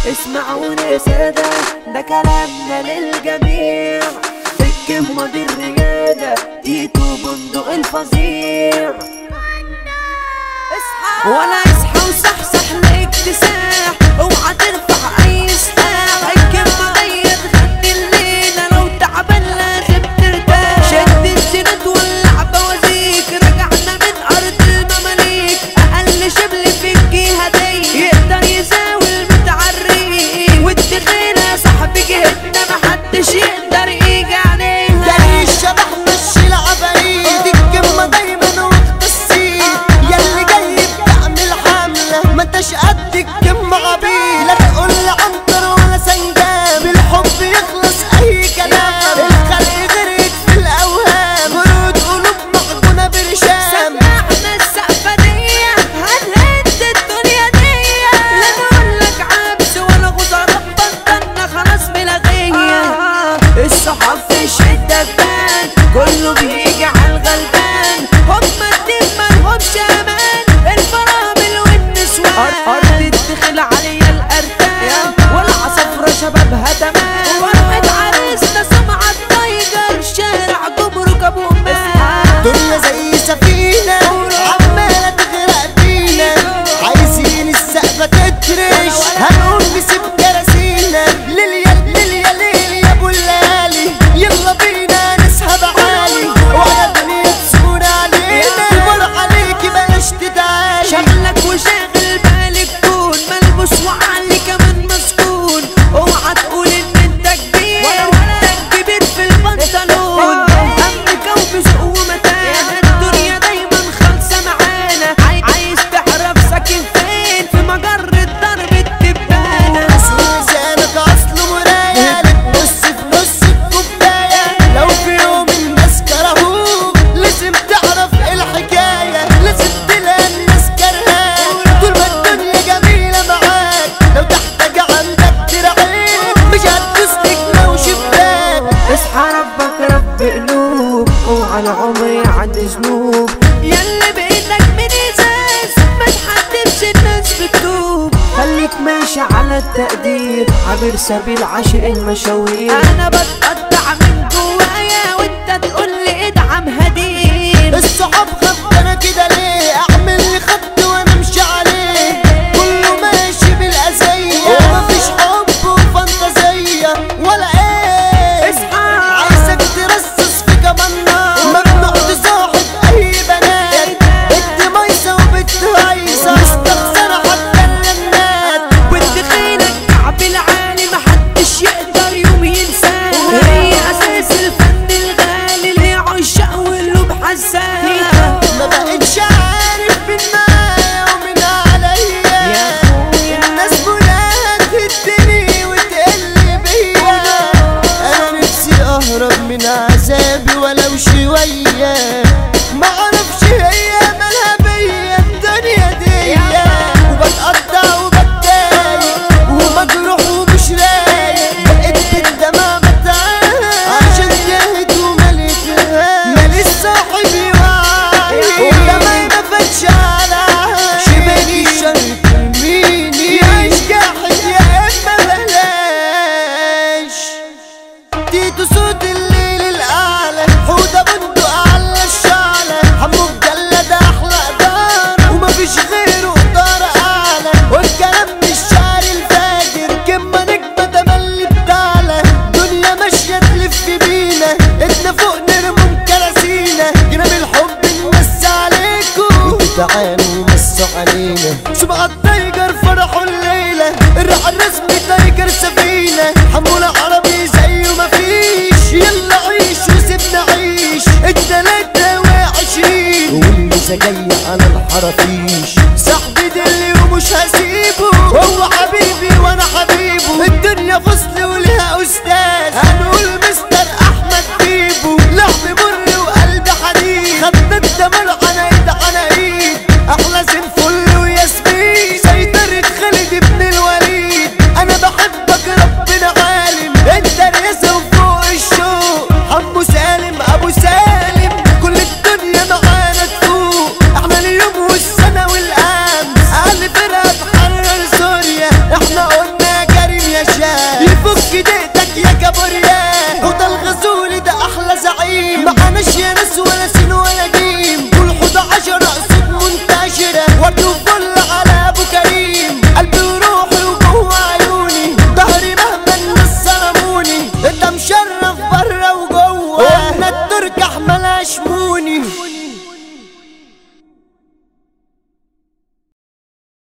اسمعوني يا سادة ده كلامنا للجميع في الكلمة دي الريادة تيتو بندق الفظيع اصحى ولا اصحى وصحصح لاكتساح اوعى ترفع اي سلاح الكلمة دي تغني الليلة لو تعبان لازم ترتاح شد السند ولع بوازيك رجعنا من ارض المماليك اقل شبل في الجهة دي يقدر يزاول المتعري والتخيل يا صاحبي جهتنا محدش يقدر يجي عليها زي الشبح مشي العفاريت الكلمة دايما وقت السيد ياللي جاي بتعمل حملة ما انتش قد الكلمة عبيد لا تقول لي عنتر ولا سنجاب بالحب يخلص اي كلام الخلق غرق في الاوهام ورود قلوب معجونة برشام سمعنا السقفة دي هنهد الدنيا دي لا نقولك عبس ولا غزارة بطلنا خلاص ملغية الصحاب في الشدة تبان كله بيجي على الغلبان هما الدين مالهمش امان الفرامل والنسوان ارض الدخل عليا الارتان والعصفرة شبابها تمام فرحة عريسنا سمعة التايجر شارع جمرك ابو امام دنيا زي سفينة عمالة تغرق بينا عايزين السقفة تترش هنقوم نسيب كراسينا ليليا ليليا ليليا ابو الليالي يلا بينا نسحب عالي وعلى دنيا تسكن علينا البر عليكي بلاش تدعالي شغلك وشاغل بالك كون ملبوس وعلي كمان مسكون اوعى تقول ان انت كبير انت كبير في البنطلون همك وبسوق ومتانة الدنيا دايما خالصة معانا عاي- عايز تعرف ساكن فين في مجرة ضرب التبانة لسانك اصله مراية بص في نص الكوباية لو في يوم الناس كرهوك لازم تعرف إيه الحكاية لازم تلاقي الناس كرهاك طول ما الدنيا جميلة معاك لو تحتاج عندك ترعيك مش هتدوس نجمة وشباك اصحى ربك رب قلوب وعلى عمري عند ذنوب ياللي بايدك من ازاز ما تحدفش الناس بتدوب خليك ماشي على التقدير عبر سبيل عاشق المشاوير انا بتقطع من جوايا وانت تقول لي ادعم هدير الصحاب خف انا كده ليه اعمل لي خط وانا امشي عليه كله ماشي بالاذية ومفيش حب وفانتازية ولا ايه اصحى عايزك ترصص في كمان نار ممنوع تصاحب اي بنات بنت ميسة وبنت هيصة مستخسرة حتى الجنات والتخينة الكعب العالي محدش يقدر يوم ينساه هي اساس الفن الغالي اللي عشاق والقلوب حساه ما بقتش عارف من معايا ومن عليا الناس كلها تهدني وتقل بيا انا نفسي اهرب من عذابي ولو شوية ما اعرفش هي مالها بيا الدنيا دي وبتقطع وبتضايق ومجروح ومش رايق بقيت بالدمع بتعاني عشان جهد ومليتها ماليش صاحبي وعي ودمعي ما فاتش على شبكي الشر ترميني يعيش جاحد يا اما بلاش تيتو صوت الليل الاعلى حوده بندق على الشعلة حمو مجلد احلى ادارة ومفيش غيره ادارة اعلى والكلام مش شعر الفاجر كلمة نجمة تملي بتعلى دنيا ماشية تلف بينا احنا فوق نرمم كراسينا جناب الحب نمس عليكم تعالوا مسوا علينا سبعة تايجر فرحوا الليلة الراحة الرسمي تايجر سفينة حمولة عربي زيه مفيش يلا عيش وسيبنا عيش التلاتة وعشرين والميزة جاية على الحرافيش صاحبي دلي ومش هسيبه هو حبيبي وانا حبيبه الدنيا فصل ولها استاذ هنقول مستر احمد بيبو لعب مر وقلب حديد خدنا الدمر على ايد على ايد احلى زين فل وياسمين سيطرة خالد ابن الوليد انا بحبك ربنا عالم انت رئيسة وفوق الشوق حمو سالم ابو سالم كل الدنيا معانا تفوق احنا اليوم والسنة والامس اهل فرقة كابوريا وده الغزولي ده احلى زعيم معناش يا ناس ولا سين ولا جيم كل حوض عشرة صوت منتشرة ورد وفل على ابو كريم قلبي وروحي وجوه عيوني ظهري مهما الناس ظلموني انت مشرف بره وجوه قلنا الترك احمل اشموني